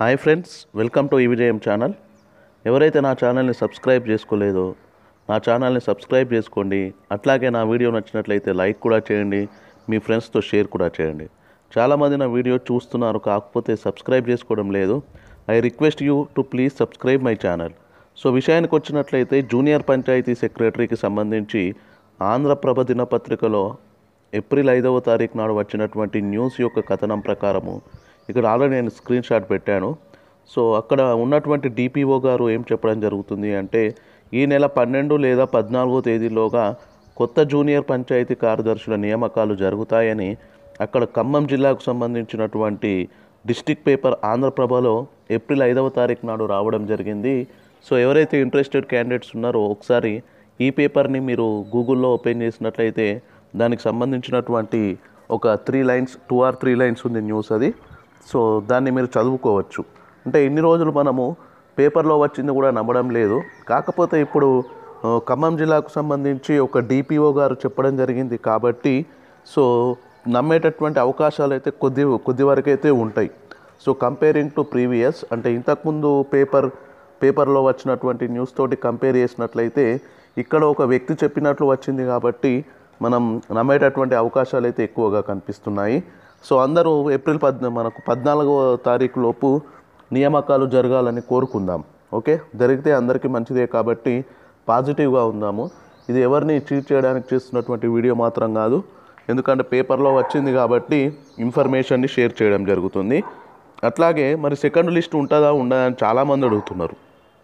hi friends welcome to ఈ విజయం channel ఎవరైతే నా ఛానల్ని సబ్స్క్రైబ్ చేసుకోలేదో నా ఛానల్ని సబ్స్క్రైబ్ చేసుకోండి అట్లాగే నా వీడియో నచ్చినట్లయితే లైక్ కూడా చేయండి మీ ఫ్రెండ్స్తో షేర్ కూడా చేయండి చాలామంది నా వీడియో చూస్తున్నారు కాకపోతే సబ్స్క్రైబ్ చేసుకోవడం లేదు I request you to please subscribe my channel so విషయానికి వచ్చినట్లయితే జూనియర్ పంచాయతీ సెక్రటరీకి సంబంధించి ఆంధ్రప్రభ దినపత్రికలో ఏప్రిల్ ఐదవ తారీఖు నాడు వచ్చినటువంటి న్యూస్ యొక్క కథనం ప్రకారము ఇక్కడ ఆల్రెడీ నేను స్క్రీన్ షాట్ పెట్టాను సో అక్కడ ఉన్నటువంటి డిపిఓ గారు ఏం చెప్పడం జరుగుతుంది అంటే ఈ నెల పన్నెండు లేదా పద్నాలుగో తేదీలోగా కొత్త జూనియర్ పంచాయతీ కార్యదర్శుల నియామకాలు జరుగుతాయని అక్కడ ఖమ్మం జిల్లాకు సంబంధించినటువంటి డిస్టిక్ పేపర్ ఆంధ్రప్రభలో ఏప్రిల్ ఐదవ తారీఖు నాడు రావడం జరిగింది సో ఎవరైతే ఇంట్రెస్టెడ్ క్యాండిడేట్స్ ఉన్నారో ఒకసారి ఈ పేపర్ని మీరు గూగుల్లో ఓపెన్ చేసినట్లయితే దానికి సంబంధించినటువంటి ఒక three lines two or three lines ఉంది న్యూస్ అది సో దాన్ని మీరు చదువుకోవచ్చు అంటే ఇన్ని రోజులు మనము పేపర్లో వచ్చింది కూడా నమ్మడం లేదు కాకపోతే ఇప్పుడు ఆ, ఖమ్మం జిల్లాకు సంబంధించి ఒక డిపిఓ గారు చెప్పడం జరిగింది కాబట్టి సో నమ్మేటటువంటి అవకాశాలు అయితే కొద్ది కొద్ది వరకు అయితే ఉంటాయి సో కంపేరింగ్ టు ప్రీవియస్ అంటే ఇంతకుముందు పేపర్ పేపర్లో వచ్చినటువంటి న్యూస్ తోటి కంపేర్ చేసినట్లయితే ఇక్కడ ఒక వ్యక్తి చెప్పినట్లు వచ్చింది కాబట్టి మనం నమ్మేటటువంటి అవకాశాలు అయితే ఎక్కువగా కనిపిస్తున్నాయి సో అందరూ ఏప్రిల్ పద్ మనకు పద్నాలుగవ తారీఖు లోపు నియామకాలు జరగాలని కోరుకుందాం ఓకే జరిగితే అందరికీ మంచిదే కాబట్టి పాజిటివ్గా ఉందాము ఇది ఎవరిని చీట్ చేయడానికి చేస్తున్నటువంటి వీడియో మాత్రం కాదు ఎందుకంటే పేపర్లో వచ్చింది కాబట్టి ఇన్ఫర్మేషన్ని షేర్ చేయడం జరుగుతుంది అట్లాగే మరి సెకండ్ లిస్ట్ ఉంటుందా ఉండదా అని చాలామంది అడుగుతున్నారు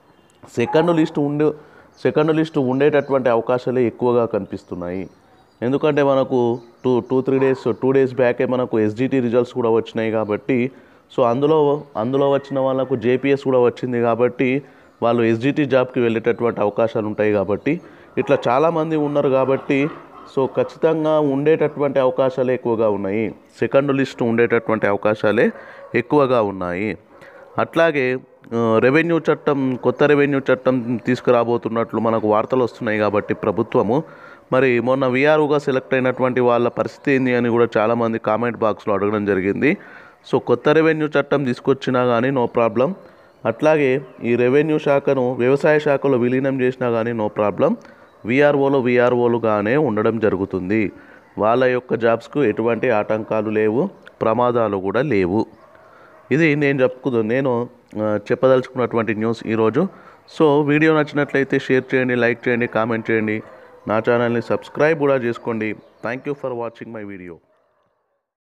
సెకండ్ లిస్ట్ ఉండే సెకండ్ లిస్ట్ ఉండేటటువంటి అవకాశాలే ఎక్కువగా కనిపిస్తున్నాయి ఎందుకంటే మనకు two two three days two days బ్యాకే మనకు ఎస్జిటి రిజల్ట్స్ కూడా వచ్చినాయి కాబట్టి సో అందులో అందులో వచ్చిన వాళ్ళకు జేపీఎస్ కూడా వచ్చింది కాబట్టి వాళ్ళు ఎస్జిటి జాబ్కి వెళ్ళేటటువంటి అవకాశాలు ఉంటాయి కాబట్టి ఇట్లా చాలామంది ఉన్నారు కాబట్టి సో ఖచ్చితంగా ఉండేటటువంటి అవకాశాలే ఎక్కువగా ఉన్నాయి సెకండ్ లిస్ట్ ఉండేటటువంటి అవకాశాలే ఎక్కువగా ఉన్నాయి అట్లాగే ఆ, రెవెన్యూ చట్టం కొత్త రెవెన్యూ చట్టం తీసుకురాబోతున్నట్లు మనకు వార్తలు వస్తున్నాయి కాబట్టి ప్రభుత్వము మరి మొన్న విఆర్ఓగా సెలెక్ట్ అయినటువంటి వాళ్ళ పరిస్థితి ఏంది అని కూడా చాలామంది కామెంట్ బాక్స్లో అడగడం జరిగింది సో కొత్త రెవెన్యూ చట్టం తీసుకొచ్చినా కానీ నో ప్రాబ్లం అట్లాగే ఈ రెవెన్యూ శాఖను వ్యవసాయ శాఖలో విలీనం చేసినా కానీ నో ప్రాబ్లం విఆర్ఓలు విఆర్ఓలుగానే ఉండడం జరుగుతుంది వాళ్ళ యొక్క జాబ్స్కు ఎటువంటి ఆటంకాలు లేవు ప్రమాదాలు కూడా లేవు ఇది నేను చెప్పుకుందు నేను ఆ, చెప్పదలుచుకున్నటువంటి న్యూస్ ఈరోజు సో వీడియో నచ్చినట్లయితే షేర్ చేయండి లైక్ చేయండి కామెంట్ చేయండి నా ఛానల్ని సబ్స్క్రైబ్ కూడా చేసుకోండి thank you for watching my video